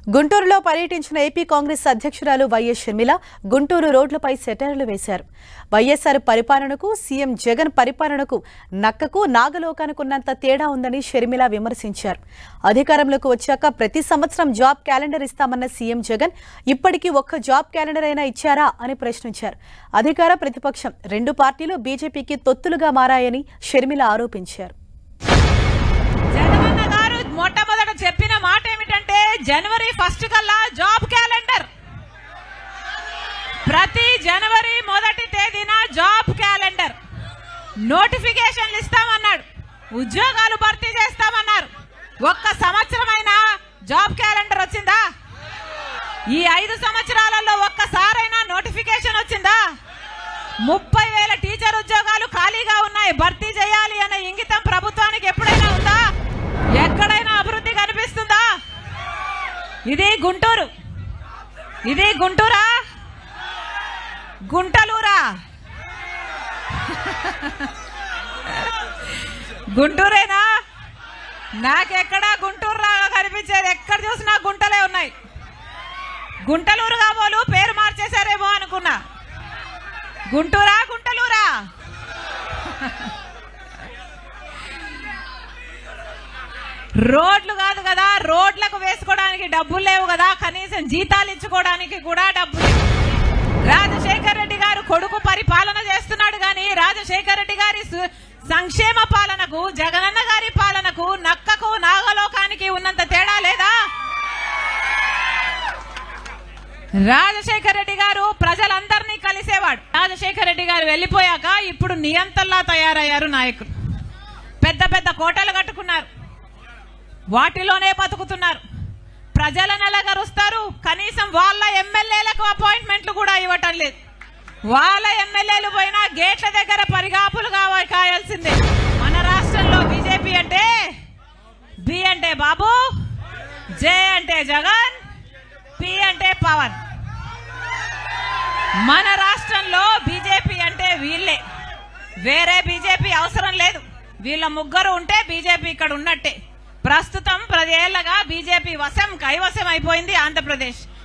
గుంటూరులో పర్యటించిన ఏపీ కాంగ్రెస్ అధ్యక్షురాలు వైఎస్ షర్మిల గుంటూరు రోడ్లపై సెటర్లు వేశారు వైఎస్ఆర్ పరిపాలనకు సీఎం జగన్ పరిపాలనకు నక్కకు నాగలోకానికున్నంత తేడా ఉందని షర్మిల విమర్శించారు అధికారంలోకి వచ్చాక ప్రతి సంవత్సరం జాబ్ క్యాలెండర్ ఇస్తామన్న సీఎం జగన్ ఇప్పటికీ ఒక్క జాబ్ క్యాలెండర్ అయినా ఇచ్చారా అని ప్రశ్నించారు అధికార ప్రతిపక్షం రెండు పార్టీలు బీజేపీకి తొత్తులుగా మారాయని షర్మిల ఆరోపించారు జగనన్న గారు మొట్టమొదట చెప్పిన మాట ఏమిటంటే జనవరి ఫస్ట్ కల్లా జాబ్ క్యాలెండర్ ప్రతి జనవరి మొదటి తేదీన జాబ్ క్యాలెండర్ నోటిఫికేషన్లు ఇస్తామన్నాడు ఉద్యోగాలు భర్తీ చేస్తామన్నారు ఒక్క సంవత్సరమైనా జాబ్ క్యాలెండర్ వచ్చిందా ఈ ఐదు సంవత్సరాలలో ఒక్కసారైనా నోటిఫికేషన్ వచ్చిందా ముప్పై వేల టీచర్ ఉద్యోగాలు ఖాళీగా ఉన్నాయి భర్తీ చేయాలి అనే ఇంగితం ప్రభుత్వానికి ఎప్పుడైనా ఉందా ఎక్కడైనా అభివృద్ధి కనిపిస్తుందా ఇది గుంటూరు ఇది గుంటూరా గుంటలూరా గుంటూరేనా నాకెక్కడా గుంటూరు లాగా కనిపించేది ఎక్కడ చూసినా గుంటలే ఉన్నాయి గుంటలూరు కాబోలు పేరు మార్చేశారేమో అనుకున్నా గుంటూరా గుంటలూరా రోడ్లు కాదు కదా రోడ్లకు వేసుకోవడానికి డబ్బులు లేవు కదా కనీసం జీతాలు ఇచ్చుకోవడానికి కూడా డబ్బులు లేవు. రాజశేఖర్ రెడ్డి గారు కొడుకు పరిపాలన చేస్తున్నాడు కానీ రాజశేఖర్ రెడ్డి గారి సు- సంక్షేమ పాలనకు జగనన్న గారి పాలనకు నక్కకు నాగలోకానికి ఉన్నంత తేడా లేదా రాజశేఖర రెడ్డి గారు ప్రజలందరినీ కలిసేవాడు రాజశేఖర రెడ్డి గారు వెళ్లిపోయాక ఇప్పుడు నియంతల్లా తయారయ్యారు నాయకులు పెద్ద పెద్ద కోటలు కట్టుకున్నారు వాటిలోనే బతుకుతున్నారు ప్రజలను ఎలాగరుస్తారు కనీసం వాళ్ళ ఎమ్మెల్యేలకు అపాయింట్మెంట్లు కూడా ఇవ్వటం లేదు వాళ్ళ ఎమ్మెల్యేలు పోయినా గేట్ల దగ్గర పరిగాపులు కావ కాయాల్సిందే మన రాష్ట్రంలో బీజేపీ అంటే బి అంటే బాబు జే అంటే జగన్ పి అంటే పవన్ మన రాష్ట్రంలో బీజేపీ అంటే వీళ్ళే వేరే బీజేపీ అవసరం లేదు వీళ్ళ ముగ్గురు ఉంటే బీజేపీ ఇక్కడ ఉన్నట్టే ప్రస్తుతం పదేళ్లగా బీజేపీ వశం కైవశం అయిపోయింది ఆంధ్రప్రదేశ్